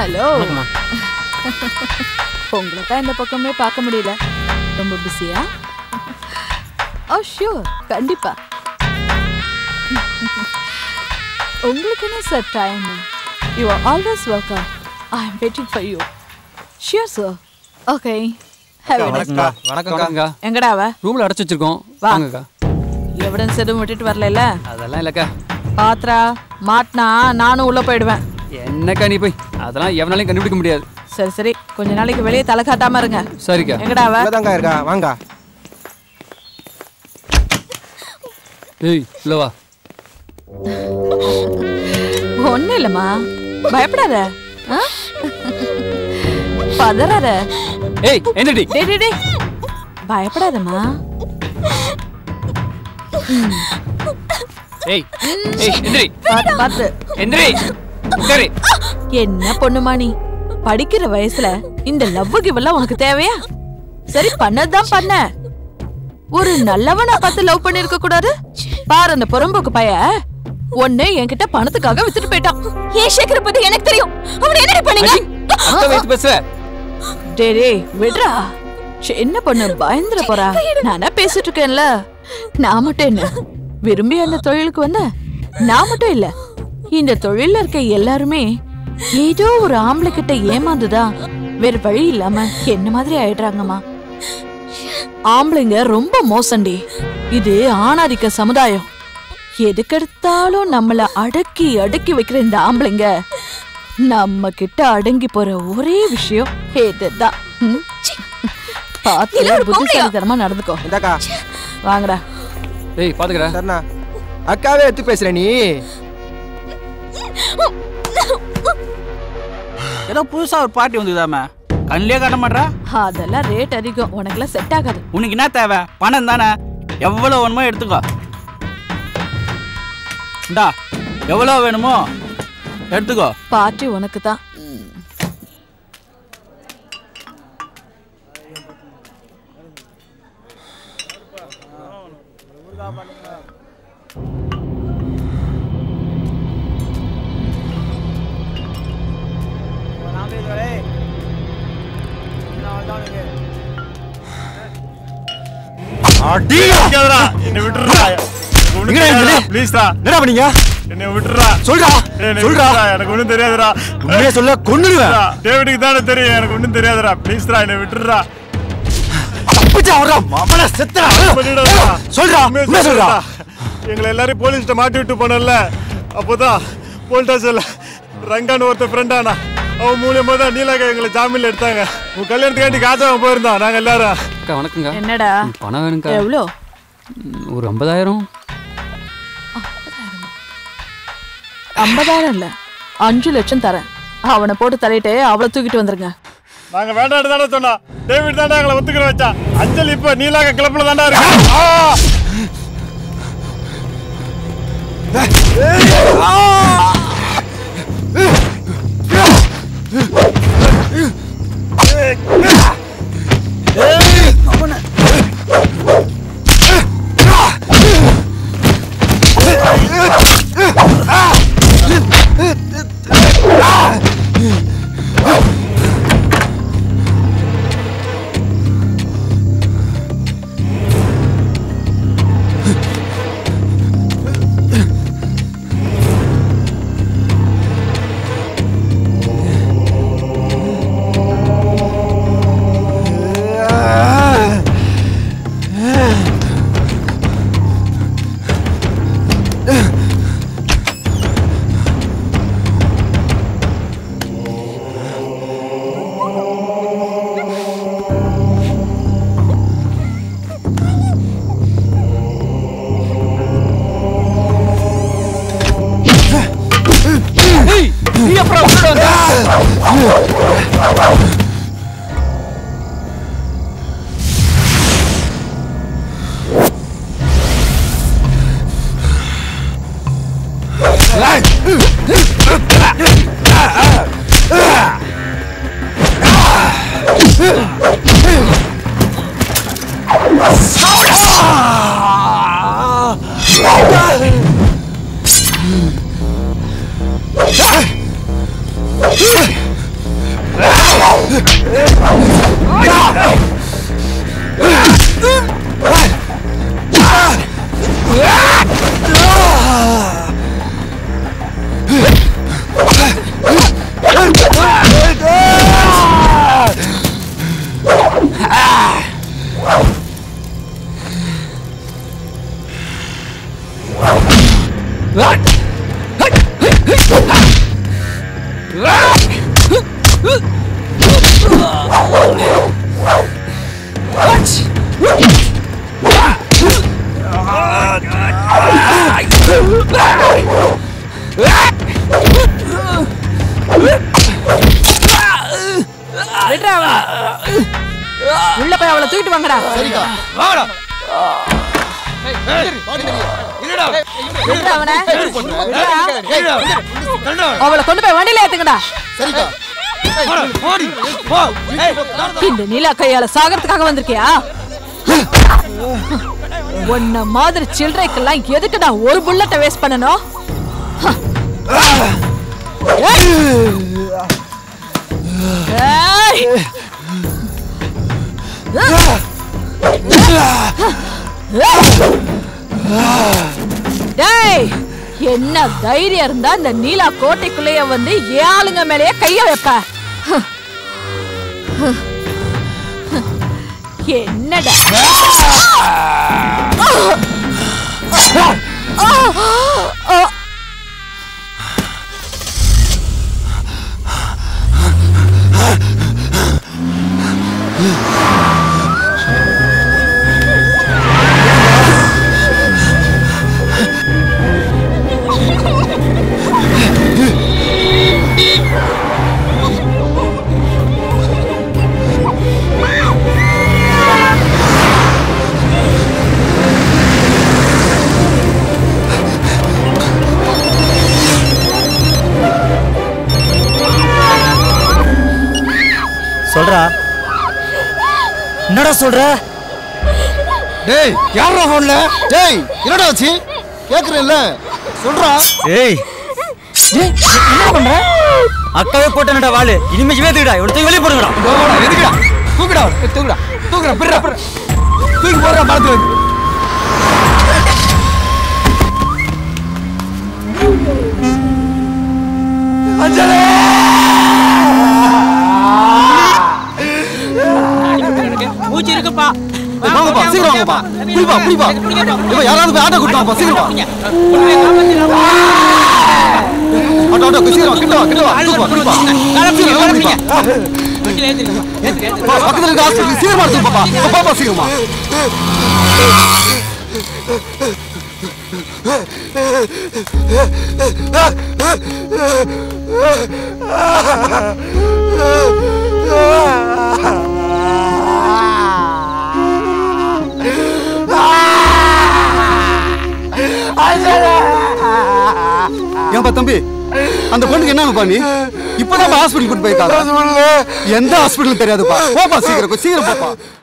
Hello உங்களை தான் இந்த பக்கமே பார்க்க முடியல ரொம்ப பிஸியா ஓ ஷூர் கண்டிப்பா உங்களுக்கு என்ன sir time you are always welcome I am waiting for you sure sir okay have வணக்கம்க்கா வணக்கம்க்கா எங்கடா அவ ரூம்ல அடைச்சு வச்சிருக்கோம் வா. வாங்கக்கா எவிடன்ஸ் எதுவும் விட்டுட்டு வரல அதெல்லாம் இல்லக்கா பாத்ரா மாட்டினா நானும் உள்ள போயிடுவேன் என்னக்கா நீ போய் அதெல்லாம் எவனாலையும் கண்டுபிடிக்க முடியாது சரி சரி கொஞ்ச நாளைக்கு வெளியே தலை காட்டாம இருங்க சரிக்கா எங்கடா அவ இங்கதாங்க இருக்கா வாங்க ஏய் இல்ல வா ஒண்ணு இல்லம்மா பயப்படாத ஆ? பதறாத ஏய் என்னடி டேய் டேய் டேய் பயப்படாதம்மா ஏய் ஏய் எந்திரி பார்த்து பார்த்து எந்திரி உட்காரு என்ன பொண்ணுமா நீ படிக்கிற வயசுல இந்த லவ் கிவெல்லாம் உனக்கு தேவையா சரி பண்ணதுதான் பண்ண ஒரு நல்லவனா பார்த்து லவ் பண்ணிருக்க கூடாது பாரு அந்த புறம்போக்கு பைய ஒண்ணு என்கிட்ட பணத்துக்காக வித்துட்டு போயிட்டான் ஏன் சேகர் பத்தி எனக்கு தெரியும் அவன் என்னடி பண்ணீங்க அக்கா வைத்து பேசுற டேய் டேய் விடுறா சின்ன பொண்ணு பயந்துட போறா நானா பேசிட்டு இருக்கேன்ல நான் மட்டும் என்ன விரும்பி அந்த தொழிலுக்கு வந்த நான் மட்டும் இல்ல இந்த தொழில்ல இருக்க எல்லாருமே ஏதோ ஒரு ஆம்பளை கிட்ட ஏமாந்துதான் வேற வழி இல்லாம என்ன மாதிரி ஆயிடுறாங்கம்மா ஆம்பளைங்க ரொம்ப மோசண்டி இது ஆணாதிக்க சமுதாயம் எதுக்கெடுத்தாலும் நம்மள அடக்கி அடக்கி வைக்கிற இந்த ஆம்பளைங்க நம்ம கிட்ட அடங்கி போற ஒரே விஷயம் இதுதான் ம்? பார்த்து எல்லாரும் புத்திசாலித்தனமா நடந்துக்கோ இந்தாக்கா வாங்கடா ஏய் பாத்துக்கற சரிண்ணா அக்காவே எடுத்து பேசுற நீ ஏதோ புதுசா ஒரு பாட்டி வந்துதாம கண்ணிலே காட்ட மாட்றா அதெல்லாம் ரேட் அதிகம் உனக்கெல்லாம் செட் ஆகாது உனக்கு என்ன தேவை பணம் தானே எவ்வளோ வேணுமோ எடுத்துக்கோ இந்தா எவ்வளோ வேணுமோ எடுத்துக்கோ பார்ட்டி உனக்கு தான் அடிக்காதடா என்னை விட்டுறா ஒண்ணு எங்கடா தெரியாதுடா இது? ப்ளீஸ்டா என்னடா பண்ணீங்க என்னை விட்டுறா சொல்றா என்னை சொல்றா விட்டுறா எனக்கு ஒண்ணும் தெரியாதுடா உண்மையை சொல்ல கொன்னுடுவேன் டேவிடுக்கு தானே தெரியும் எனக்கு ஒண்ணும் தெரியாதுடா ப்ளீஸ்டா என்னை விட்டுறா தப்பிச்சா வர்றா மாமன செத்துறா பண்ணிடாதடா. சொல்றா உண்மையை உண்மையை சொல்றா எங்களை எல்லாரையும் போலீஸ்ட்ட மாட்டி விட்டு போனல அப்போதான் போலீஸ் ஸ்டேஷன்ல ரங்கான்னு ஒருத்தன் ஃப்ரெண்டானா அவன் மூலியமா தான் நீலாக்கா எங்களை ஜாமீன்ல எடுத்தாங்க உன் கல்யாணத்துக்காண்டி காஜாவும் போயிருந்தான் நாங்க எல்லாரும் அக்கா வணக்கங்க என்னடா ம், பணம் வேணும்க்கா எவ்வளோ ம், ஒரு ஐம்பதாயிரம் ஐம்பதாயிரம் இல்ல அஞ்சு லட்சம் தரேன் அவனை போட்டு தள்ளிட்டு அவளை தூக்கிட்டு வந்துருங்க நாங்க வேண்டாம்னு தானே சொன்னோம் டேவிட் தாண்டா எங்களை ஒத்துக்கிற வச்சான் அஞ்சல் இப்ப நீலாக கிளப்புல தாண்டா இருக்கு ஆ! ஏய் நீ அப்புறம் உள்ள வந்த விடுறா அவள. உள்ள போய் அவளை தூக்கிட்டு வாங்கடா சரிக்கா விடுறா அவனை விடுறா. அவளை கொண்டு போய் வண்டியில ஏத்துங்கடா சரிக்கா இந்த நீலா கையால சாகறதுக்காக வந்திருக்கியா உன்ன மாதிரி சில்லறைக்கெல்லாம் எதுக்கு நான் ஒரு புல்லட்டை வேஸ்ட் பண்ணணும் ஏய்! டேய் என்ன தைரியம் இருந்தா இந்த நீலா கோட்டைக்குள்ளேயே வந்து ஏன் ஆளுங்க மேலேயே கைய வைப்ப என்னடா சொல்றா என்னடா சொல்ற டேய் யாரா ஃபோன்ல டேய் என்னடா ஆச்சு கேக்குறேன்ல சொல்றா ஏய் என்ன பண்ற அக்காவே போட்டனடா வாளு இனிமே வேத்துக்கடா இவனை வெளியே போடுங்கடா எதுக்குடா தூக்குடா அவனை. தூக்குடா தூக்குடா பிறா பிறா தூக்கி போடுறா மரத்துல வந்து அஞ்சலி மூச்சு இருக்குப்பா ஏய், வாங்கப்பா சீக்கிரம் வாங்கப்பா புடிப்பா புடிப்பா இப்ப யாராவது போய் ஆட்டோ கூட்டாப்பா சீக்கிரம் வா ஆட்டோ ஆட்டோ சீக்கிரம் வா, கிட்ட வா கிட்ட வா தூக்குப்பா புடிப்பா சீக்கிரம் வா, புடிப்பா. பா, பக்கத்துல இருக்க ஹாஸ்பிட்டல் சீக்கிரமா எடுத்து பாப்பா பாப்பா சீக்கிரமா ஏன்பா தம்பி அந்த பொண்ணுக்கு என்னங்கப்பா நீ இப்பதான் ஹாஸ்பிட்டல் கூட்டு போயிருக்காங்க எந்த ஹாஸ்பிட்டல் தெரியாதுப்பா போப்பா சீக்கிரம் சீக்கிரம் போப்பா